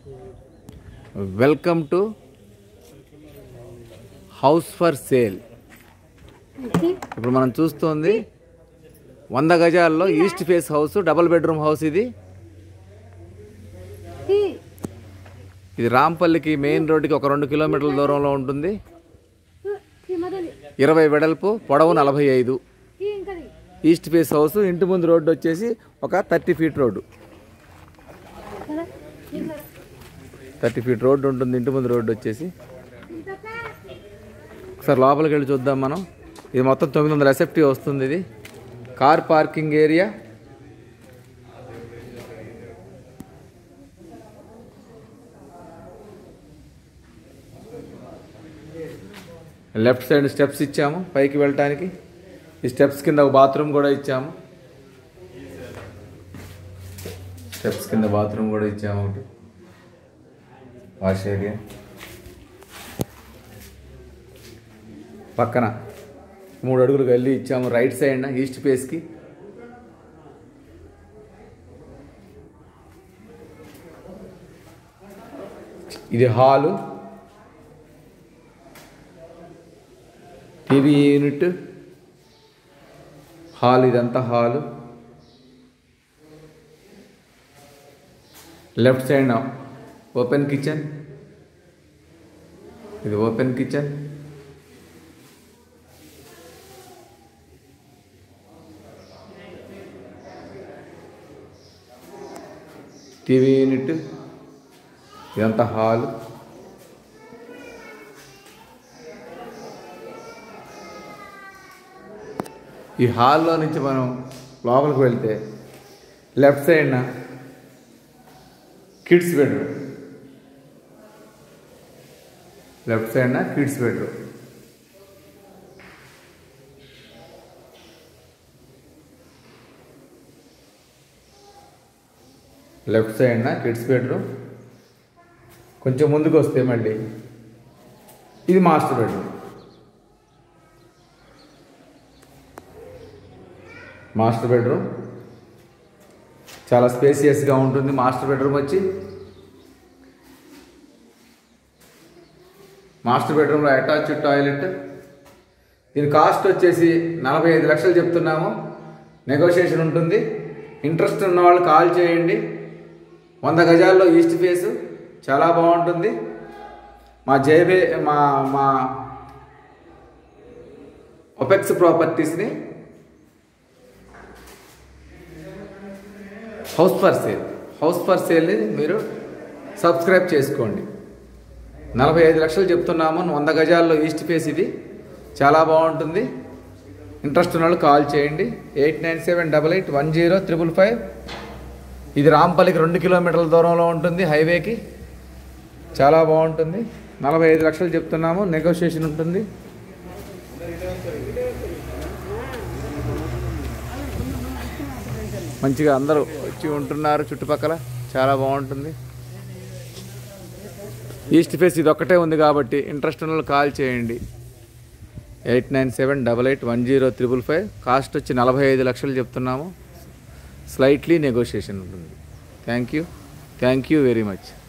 welcome to house for sale ఇప్పుడు మనం చూస్తుంది వంద గజాల్లో east face house double bedroom house ఇది ఇది రాంపల్లికి మెయిన్ రోడ్డుకి ఒక రెండు కిలోమీటర్ల దూరంలో ఉంటుంది ఇరవై వెడల్పు పొడవు నలభై ఐదు ఈస్ట్ ఫేస్ హౌస్ ఇంటి ముందు రోడ్డు వచ్చేసి ఒక thirty feet road thirty feet road ఉంటుంది ఇంటి ముందు రోడ్డు వచ్చేసి ఒకసారి లోపలికి వెళ్ళి చూద్దాం మనం ఇది మొత్తం తొమ్మిది వందల ఎసెప్టీ వస్తుంది ఇది car parking area left side steps ఇచ్చాము పైకి వెళ్ళటానికి ఈ స్టెప్స్ కింద ఒక బాత్రూమ్ కూడా ఇచ్చాము స్టెప్స్ కింద బాత్రూమ్ కూడా ఇచ్చాము ఒకటి వాష్ ఏరియా పక్కన మూడు అడుగులు గల్లీ ఇచ్చాము రైట్ సైడ్ ఈస్ట్ ఫేస్కి ఇది హాలు టీవీ యూనిట్ హాల్ ఇదంతా hall left side open kitchen ఇది ఓపెన్ కిచెన్ టీవీ యూనిట్ ఇదంతా హాల్ ఈ హాల్లో నుంచి మనం లోపలికి వెళ్తే లెఫ్ట్ సైడ్న కిడ్స్ బెడ్రూమ్ లెఫ్ట్ సైడ్న కిడ్స్ బెడ్రూమ్ లెఫ్ట్ సైడ్న కిడ్స్ బెడ్రూమ్ కొంచెం ముందుకు వస్తే మళ్ళీ ఇది మాస్టర్ బెడ్రూమ్ మాస్టర్ బెడ్రూమ్ చాలా స్పేసియస్గా ఉంటుంది మాస్టర్ బెడ్రూమ్ వచ్చి మాస్టర్ బెడ్రూమ్లో అటాచ్డ్ టాయిలెట్ దీని కాస్ట్ వచ్చేసి నలభై ఐదు లక్షలు చెప్తున్నాము నెగోషియేషన్ ఉంటుంది ఇంట్రెస్ట్ ఉన్న వాళ్ళు కాల్ చేయండి వంద గజాల్లో ఈస్ట్ ఫేస్ చాలా బాగుంటుంది మా జేబే మా మా ఒపెక్స్ ప్రాపర్టీస్ని house for sale house for సేల్ని మీరు సబ్స్క్రైబ్ చేసుకోండి నలభై ఐదు లక్షలు చెప్తున్నాము వంద గజాల్లో ఈస్ట్ ఫేస్ ఇది చాలా బాగుంటుంది ఇంట్రెస్ట్ ఉన్న వాళ్ళు కాల్ చేయండి eight nine seven double eight one zero triple five ఇది రాంపల్లికి రెండు కిలోమీటర్ల దూరంలో ఉంటుంది హైవేకి చాలా బాగుంటుంది నలభై ఐదు లక్షలు చెప్తున్నాము నెగోషియేషన్ ఉంటుంది మంచిగా అందరూ వచ్చి ఉంటున్నారు చుట్టుపక్కల చాలా బాగుంటుంది ఈస్ట్ ఫేస్ ఇది ఒక్కటే ఉంది కాబట్టి ఇంట్రెస్ట్ ఉన్న వాళ్ళు కాల్ చేయండి eight nine seven double eight one zero triple five cost వచ్చి నలభై ఐదు లక్షలు చెప్తున్నాము స్లైట్లీ నెగోషియేషన్ ఉంటుంది thank you thank you very much